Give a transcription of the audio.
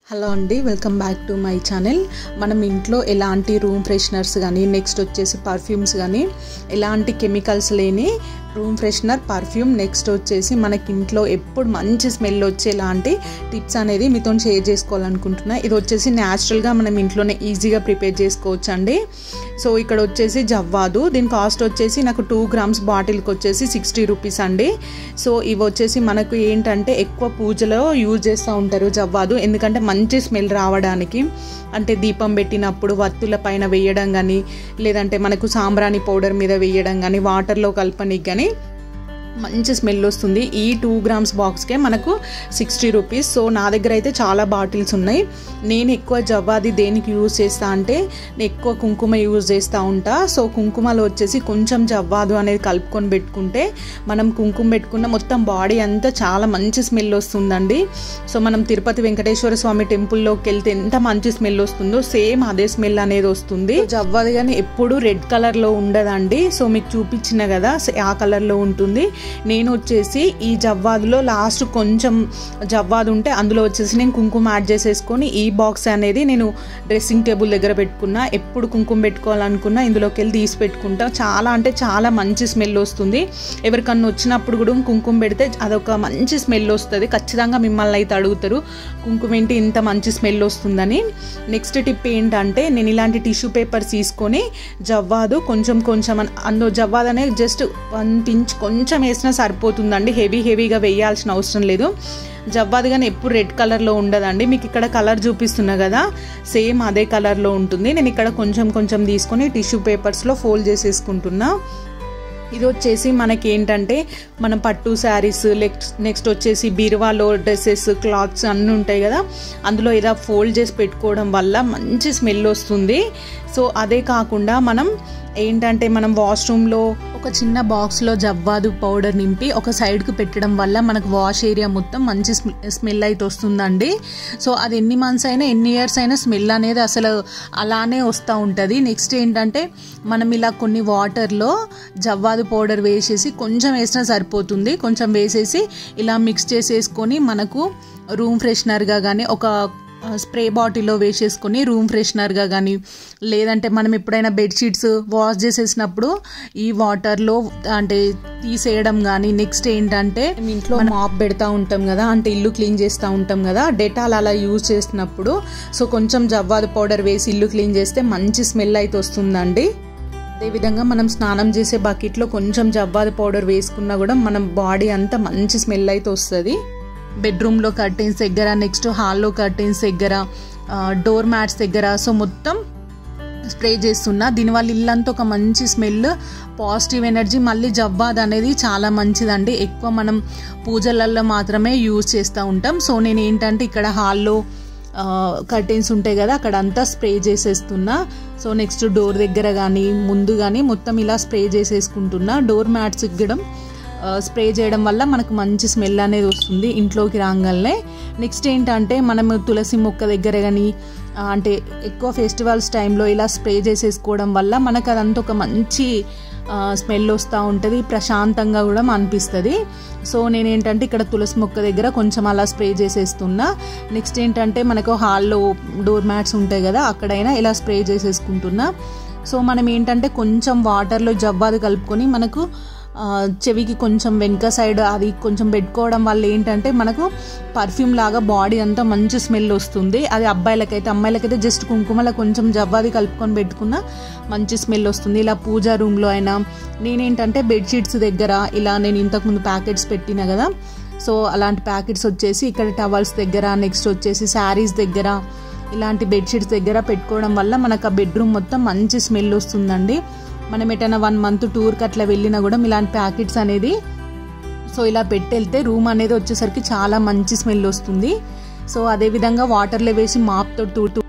hello అండి welcome back to my channel మనం ఇంట్లో ఎలాంటి రూమ్ ఫ్రెషనర్స్ కానీ నెక్స్ట్ వచ్చేసి పర్ఫ్యూమ్స్ కానీ ఎలాంటి కెమికల్స్ లేని రూమ్ ఫ్రెషనర్ పర్ఫ్యూమ్ నెక్స్ట్ వచ్చేసి మనకి ఇంట్లో ఎప్పుడు మంచి స్మెల్ వచ్చేలాంటి టిప్స్ అనేది మీతో షేర్ చేసుకోవాలనుకుంటున్నా ఇది వచ్చేసి న్యాచురల్గా మనం ఇంట్లోనే ఈజీగా ప్రిపేర్ చేసుకోవచ్చు అండి సో ఇక్కడ వచ్చేసి జవ్వాదు దీని కాస్ట్ వచ్చేసి నాకు టూ గ్రామ్స్ బాటిల్కి వచ్చేసి సిక్స్టీ రూపీస్ అండి సో ఇవి వచ్చేసి మనకు ఏంటంటే ఎక్కువ పూజలో యూజ్ చేస్తూ ఉంటారు జవ్వాదు ఎందుకంటే మంచి స్మెల్ రావడానికి అంటే దీపం పెట్టినప్పుడు వత్తుల పైన వేయడం కానీ లేదంటే మనకు సాంబ్రాణి పౌడర్ మీద వేయడం కానీ వాటర్లో కలపనికి కానీ మంచి స్మెల్ వస్తుంది ఈ టూ గ్రామ్స్ బాక్స్కే మనకు సిక్స్టీ రూపీస్ సో నా దగ్గర అయితే చాలా బాటిల్స్ ఉన్నాయి నేను ఎక్కువ జవ్వాది దేనికి యూజ్ చేస్తా అంటే నేను ఎక్కువ కుంకుమ యూజ్ చేస్తూ ఉంటా సో కుంకుమలో వచ్చేసి కొంచెం జవ్వాదు అనేది కలుపుకొని పెట్టుకుంటే మనం కుంకుమ పెట్టుకున్న మొత్తం బాడీ అంతా చాలా మంచి స్మెల్ వస్తుందండి సో మనం తిరుపతి వెంకటేశ్వర స్వామి టెంపుల్లోకి వెళ్తే ఎంత మంచి స్మెల్ వస్తుందో సేమ్ అదే స్మెల్ అనేది వస్తుంది జవ్వాది కానీ ఎప్పుడు రెడ్ కలర్లో ఉండదండి సో మీకు చూపించిన కదా ఆ కలర్లో ఉంటుంది నేను వచ్చేసి ఈ జవ్వాదులో లాస్ట్ కొంచెం జవ్వాదు ఉంటే అందులో వచ్చేసి నేను కుంకుమ యాడ్ చేసేసుకొని ఈ బాక్స్ అనేది నేను డ్రెస్సింగ్ టేబుల్ దగ్గర పెట్టుకున్నా ఎప్పుడు కుంకుమ పెట్టుకోవాలనుకున్నా ఇందులోకి వెళ్ళి తీసి పెట్టుకుంటా చాలా అంటే చాలా మంచి స్మెల్ వస్తుంది ఎవరికన్నా వచ్చినప్పుడు కూడా కుంకుమ పెడితే అదొక మంచి స్మెల్ వస్తుంది ఖచ్చితంగా మిమ్మల్ని అయితే అడుగుతారు కుంకుమ ఏంటి ఇంత మంచి స్మెల్ వస్తుందని నెక్స్ట్ టిప్ ఏంటంటే నేను ఇలాంటి టిష్యూ పేపర్స్ తీసుకొని జవ్వాదు కొంచెం కొంచెం అందులో జవ్వాదు అనేది జస్ట్ వన్ పించ్ కొంచెం వేసినా సరిపోతుందండి హెవీ హెవీగా వేయాల్సిన అవసరం లేదు జవ్వాది కానీ ఎప్పుడు రెడ్ కలర్లో ఉండదండి మీకు ఇక్కడ కలర్ చూపిస్తున్నా కదా సేమ్ అదే కలర్లో ఉంటుంది నేను ఇక్కడ కొంచెం కొంచెం తీసుకొని టిష్యూ పేపర్స్లో ఫోల్డ్ చేసేసుకుంటున్నా ఇది వచ్చేసి మనకి ఏంటంటే మనం పట్టు శారీస్ నెక్స్ట్ వచ్చేసి బీరువాలో డ్రెస్సెస్ క్లాత్స్ అన్నీ ఉంటాయి కదా అందులో ఇలా ఫోల్డ్ చేసి పెట్టుకోవడం వల్ల మంచి స్మెల్ వస్తుంది సో అదే కాకుండా మనం ఏంటంటే మనం వాష్రూమ్లో ఒక చిన్న బాక్స్లో జవ్వాదు పౌడర్ నింపి ఒక సైడ్కి పెట్టడం వల్ల మనకు వాష్ ఏరియా మొత్తం మంచి స్మెల్ అయితే వస్తుందండి సో అది ఎన్ని మంత్స్ అయినా ఎన్ని ఇయర్స్ అయినా స్మెల్ అనేది అసలు అలానే వస్తూ ఉంటుంది నెక్స్ట్ ఏంటంటే మనం ఇలా కొన్ని వాటర్లో జవ్వాదు పౌడర్ వేసేసి కొంచెం వేసినా సరిపోతుంది కొంచెం వేసేసి ఇలా మిక్స్ చేసేసుకొని మనకు రూమ్ ఫ్రెషనర్గా కానీ ఒక స్ప్రే బాటిల్లో వేసేసుకొని రూమ్ ఫ్రెషనర్గా కానీ లేదంటే మనం ఎప్పుడైనా బెడ్షీట్స్ వాష్ చేసేసినప్పుడు ఈ వాటర్లో అంటే తీసేయడం కానీ నెక్స్ట్ ఏంటంటే ఇంట్లో మాప్ పెడతా ఉంటాం కదా అంటే ఇల్లు క్లీన్ చేస్తూ ఉంటాం కదా డెటాల్ అలా యూజ్ చేసినప్పుడు సో కొంచెం జవ్వాదు పౌడర్ వేసి ఇల్లు క్లీన్ చేస్తే మంచి స్మెల్ అయితే వస్తుందండి అదేవిధంగా మనం స్నానం చేసే బకెట్లో కొంచెం జవ్వాదు పౌడర్ వేసుకున్నా కూడా మనం బాడీ అంతా మంచి స్మెల్ అయితే వస్తుంది బెడ్రూమ్లో కర్టెన్స్ దగ్గర నెక్స్ట్ హాల్లో కర్టెన్స్ దగ్గర డోర్ మ్యాట్స్ దగ్గర సో మొత్తం స్ప్రే చేస్తున్నా దీనివల్ల ఇల్లంతా ఒక మంచి స్మెల్ పాజిటివ్ ఎనర్జీ మళ్ళీ జవ్వాద్ అనేది చాలా మంచిదండి ఎక్కువ మనం పూజలల్లో మాత్రమే యూజ్ చేస్తూ ఉంటాం సో నేను ఏంటంటే ఇక్కడ హాల్లో కర్టెన్స్ ఉంటాయి కదా అక్కడ అంతా స్ప్రే చేసేస్తున్నా సో నెక్స్ట్ డోర్ దగ్గర కానీ ముందు కానీ మొత్తం ఇలా స్ప్రే చేసేసుకుంటున్నా డోర్ మ్యాట్స్ ఇగ్గడం స్ప్రే చేయడం వల్ల మనకు మంచి స్మెల్ అనేది వస్తుంది ఇంట్లోకి రాగానే నెక్స్ట్ ఏంటంటే మనం తులసి మొక్క దగ్గర కానీ అంటే ఎక్కువ ఫెస్టివల్స్ టైంలో ఇలా స్ప్రే చేసేసుకోవడం వల్ల మనకు అదంతా ఒక మంచి స్మెల్ వస్తూ ఉంటుంది ప్రశాంతంగా కూడా అనిపిస్తుంది సో నేనేంటంటే ఇక్కడ తులసి మొక్క దగ్గర కొంచెం అలా స్ప్రే చేసేస్తున్నా నెక్స్ట్ ఏంటంటే మనకు హాల్లో డోర్ మ్యాట్స్ ఉంటాయి కదా అక్కడైనా ఇలా స్ప్రే చేసేసుకుంటున్నా సో మనం ఏంటంటే కొంచెం వాటర్లో జవ్వాది కలుపుకొని మనకు చెవికి కొంచెం వెనుక సైడ్ అది కొంచెం పెట్టుకోవడం వల్ల ఏంటంటే మనకు పర్ఫ్యూమ్ లాగా బాడీ అంతా మంచి స్మెల్ వస్తుంది అది అబ్బాయిలకైతే అమ్మాయిలకైతే జస్ట్ కుంకుమలో కొంచెం జవ్వాది కలుపుకొని పెట్టుకున్న మంచి స్మెల్ వస్తుంది ఇలా పూజా రూమ్లో అయినా నేనేంటంటే బెడ్షీట్స్ దగ్గర ఇలా నేను ఇంతకుముందు ప్యాకెట్స్ పెట్టిన కదా సో అలాంటి ప్యాకెట్స్ వచ్చేసి ఇక్కడ టవల్స్ దగ్గర నెక్స్ట్ వచ్చేసి శారీస్ దగ్గర ఇలాంటి బెడ్షీట్స్ దగ్గర పెట్టుకోవడం వల్ల మనకు ఆ బెడ్రూమ్ మొత్తం మంచి స్మెల్ వస్తుందండి మనం ఎటైనా వన్ మంత్ టూర్కి అట్లా వెళ్ళినా కూడా ఇలాంటి ప్యాకెట్స్ అనేది సో ఇలా పెట్టెళ్తే రూమ్ అనేది వచ్చేసరికి చాలా మంచి స్మెల్ వస్తుంది సో అదేవిధంగా వాటర్లో వేసి మాప్తో టూ టూ